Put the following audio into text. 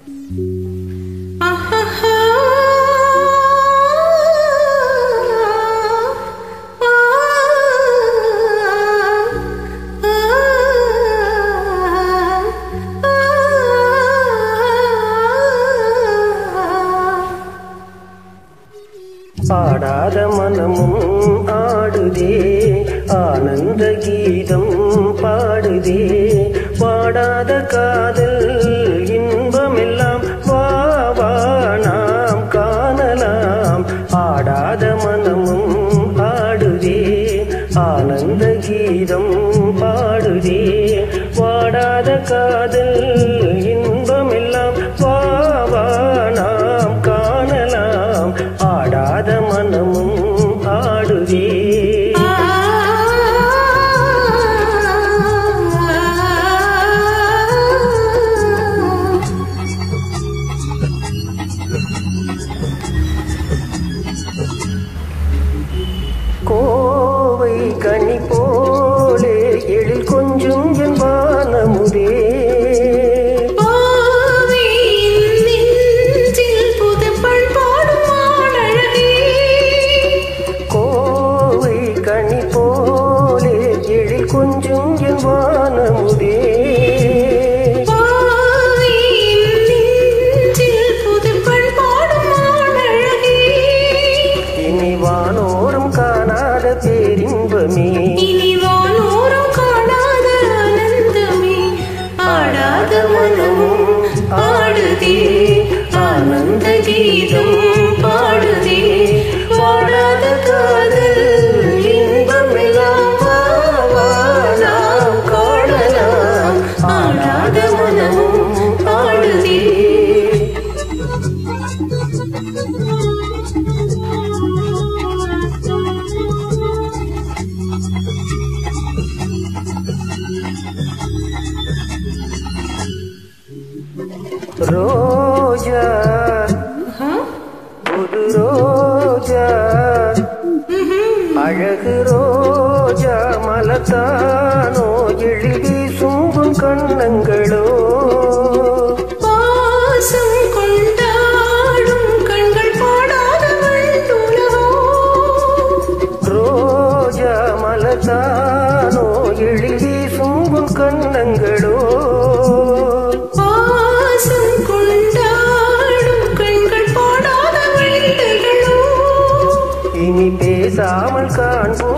ஆடாத மனமும் ஆடுதே ஆனந்த கீதம் பாடுதே பாடாத காதல் இன்பமெல்லாம் வா வா நாம் காணலாம் ஆடாத மனமும் ஆடுதே ஆனந்த கீதம் பாடுதே வாடாத காதல் இன்பமெல்லாம் வா வா நாம் காணலாம் ஆடாத மனமும் ஆடுதே கோவை கனி போலே எழில் கொஞ்சம் என் வானமுதே கோவை கனி போலே எழில் கொஞ்சம் என் வானமுதே இனி வானோரம் காணாத பேரின்பமே ஆடாத மனமும் ஆடுதே ஆனந்த கீதம் பாடுதே வாடாத காதல் இன்பமெல்லாம் வா, வா, நாம் காணலாம் ஆடாத மனமும் ஆடுதே ரோஜா புது ரோஜா அழகு ரோஜா மலத்தானோ எழில் வீசும் கண்ணங்களோ பாசம் கொண்டாடும் கண்கள் பாடாத வண்டுலவோ ரோஜா மலத்தானோ எழில் வீசும் கண்ணங்களோ பாசம் கொண்டாடும் கண்கள் பாடாத வண்டுகளோ இனி பேசாமல் காண்போம்